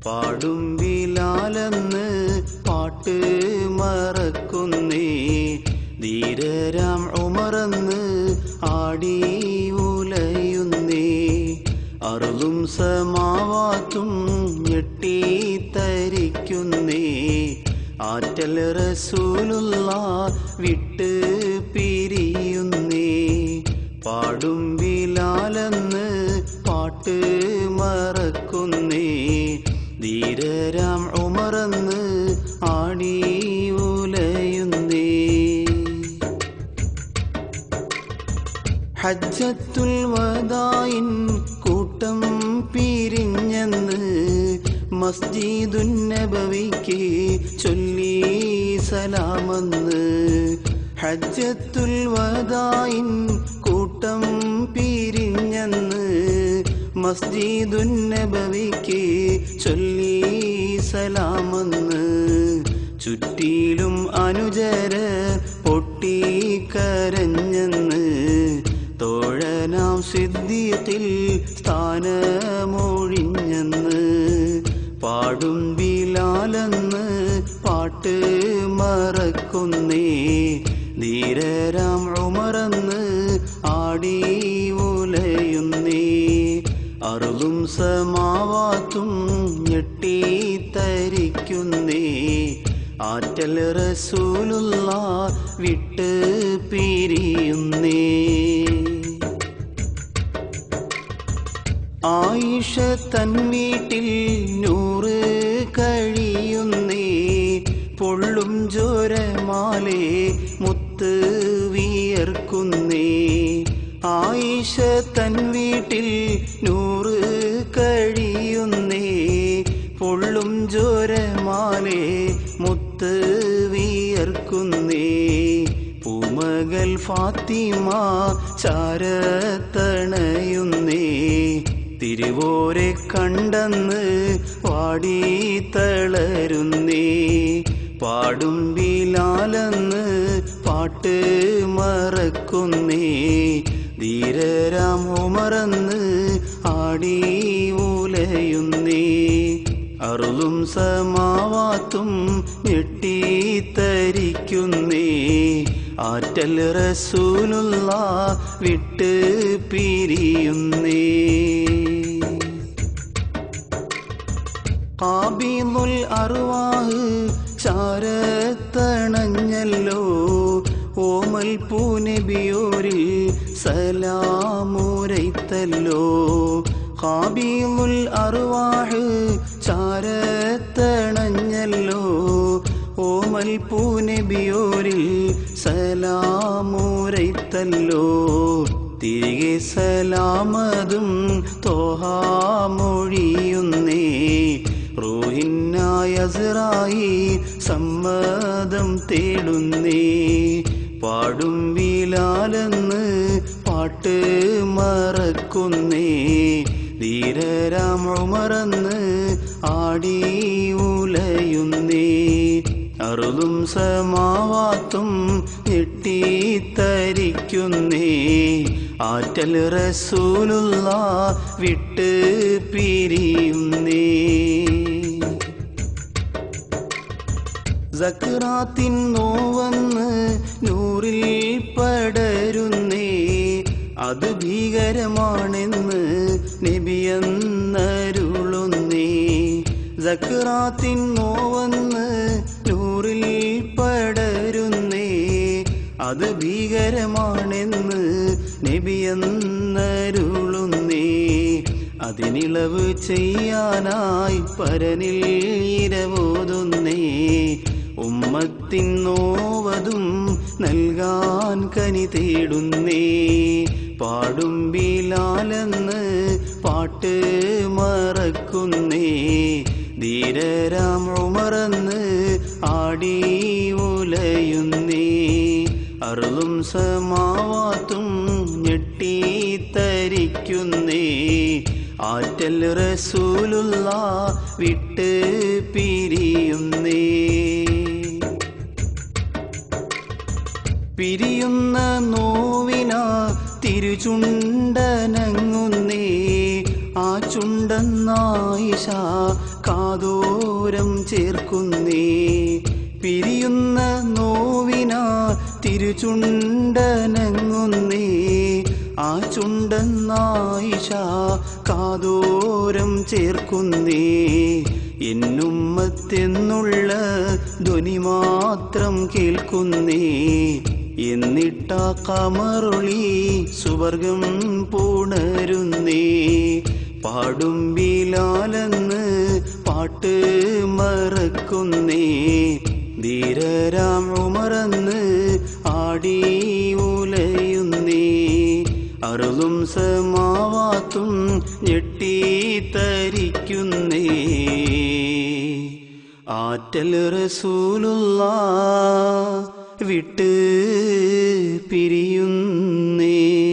പാടും ബിലാലെന്ന് പാട്ട് മറക്കുന്നേ ധീരരാം ഉമറന്ന് ആടി ഉലയുന്നേ അറുതും സമാവാത്തും ഞെട്ടിത്തരിക്കുന്നേ ആറ്റൽ റസൂലുള്ള വിട്ട് പിരിയുന്നേ പാടും ബിലാലെന്ന് പാട്ട് മറക്കുന്നേ ധീരരാം ഉമറന്ന് ആടി ഉലയുന്നേ ഹജ്ജത്തുൽ വദായിൻ കൂട്ടം പിരിഞ്ഞെന്ന് മസ്ജിദുൻ നബവിക്ക് ചൊല്ലി സലാമെന്ന് ഹജ്ജത്തുൽ വദായിൻ കൂട്ടം പിരിഞ്ഞെന്ന് മസ്ജിദുൻ നബവിക്ക് ചൊല്ലി സലാമെന്ന് ചുറ്റിലും അനുചര പൊട്ടിക്കരഞ്ഞെന്ന് തോഴനാം സിദ്ദീഖിൽ സ്ഥാനമൊഴിഞ്ഞെന്ന് പാടും ബിലാലെന്ന് പാട്ട് മറക്കുന്നേ ധീരരാം ഉമറന്ന് ആടി ഉലയുന്നേ അറുതും സമാവാത്തും ഞെട്ടിത്തരിക്കുന്നേ ആറ്റൽ റസൂലുള്ള വിട്ട് പിരിയുന്നേ ആയിഷ തൻ വീട്ടിൽ നൂറ് കഴിയുന്നേ പൊള്ളും ജോരമാലെ മുത്ത് വിയർക്കുന്നേ ആയിഷ തൻ വീട്ടിൽ നൂറ് കഴിയുന്നേ പൊള്ളും ജോരമാലെ മുത്ത് വിയർക്കുന്നേ പൂമകൾ ഫാത്തിമ ചാരത്തണയുന്നേ തിരുവോരെ കണ്ടെന്ന് വാടി തളരുന്നേ പാടും ബിലാലെന്ന് പാട്ട് മറക്കുന്നേ ധീരരാം ഉമറന്ന് ആടി ഉലയുന്നേ അറുതും സമാവാത്തും ഞെട്ടിത്തരിക്കുന്നേ ആറ്റൽ റസൂലുള്ള വിട്ട് പിരിയുന്നേ കാബീമുൽ അറുവാഹ് ചാരത്തണഞ്ഞല്ലോ ഓമൽ പൂനബിയോരിൽ സലാമുരൈത്തല്ലോ കാബീമുൽ അറുവാഹ് ചാരത്തണഞ്ഞല്ലോ ഓമൽ പൂനബിയോരിൽ സലാമുരൈത്തല്ലോ തിരികെ സലാമതും തോഹാമൊഴിയുന്നേ റൂഹിന്നായസറായി സമ്മതം തേടുന്നേ പാടും ബിലാലെന്ന് പാട്ട് മറക്കുന്നേ ധീരരാം ഉമറന്ന് ആടി ഉലയുന്നേ അറുതും സമാവാത്തും ഞെട്ടിത്തരിക്കുന്നേ ആറ്റൽ റസൂലുള്ള വിട്ട് പിരിയുന്നേ സക്രാത്തിൻ നോവന്ന് നൂറിൽ പടരുന്നേ അത് ഭീകരമാണെന്ന് നബിയെന്നരുളുന്നേ സക്രാത്തിൻ നോവന്ന് നൂറിൽ പടരുന്നേ അത് ഭീകരമാണെന്ന് നബിയെന്നരുളുന്നേ അതിനിളവ് ചെയ്യാനായി പരനിൽ ഇരവോതുന്നേ ഉമ്മത്തിൻ നോവതും നൽകാൻ കനി തേടുന്നേ പാടും ബിലാലെന്ന് പാട്ട് മറക്കുന്നേ ധീരരാം ഉമറന്ന് ആടി ഉലയുന്നേ അറുതും സമാവാത്തും ഞെട്ടിത്തരിക്കുന്നേ ആറ്റൽ റസൂലുള്ള വിട്ട് പിരിയുന്നേ പിരിയുന്ന നോവിന തിരുചുണ്ടനങ്ങുന്നേ ആ ചുണ്ടെന്നായിഷ കാതോരം ചേർക്കുന്നേ പിരിയുന്ന നോവിനാ തിരുചുണ്ടനങ്ങുന്നേ ആ ചുണ്ടെന്നായിഷ കാതോരം ചേർക്കുന്നേ എന്നുമ്മത്തെന്നുള്ള ധ്വനി മാത്രം കേൾക്കുന്നേ എന്നിട്ട കമറുളി സുവർഗം പുണരുന്നേ പാടും ബിലാലെന്ന് പാട്ട് മറക്കുന്നേ ധീരരാം ഉമറന്ന് ആടി ഉലയുന്നേ അറുതും സമാവാത്തും ഞെട്ടിത്തരിക്കുന്നേ ആറ്റൽ റസൂലുള്ള വിട്ട് പിരിയുന്നേ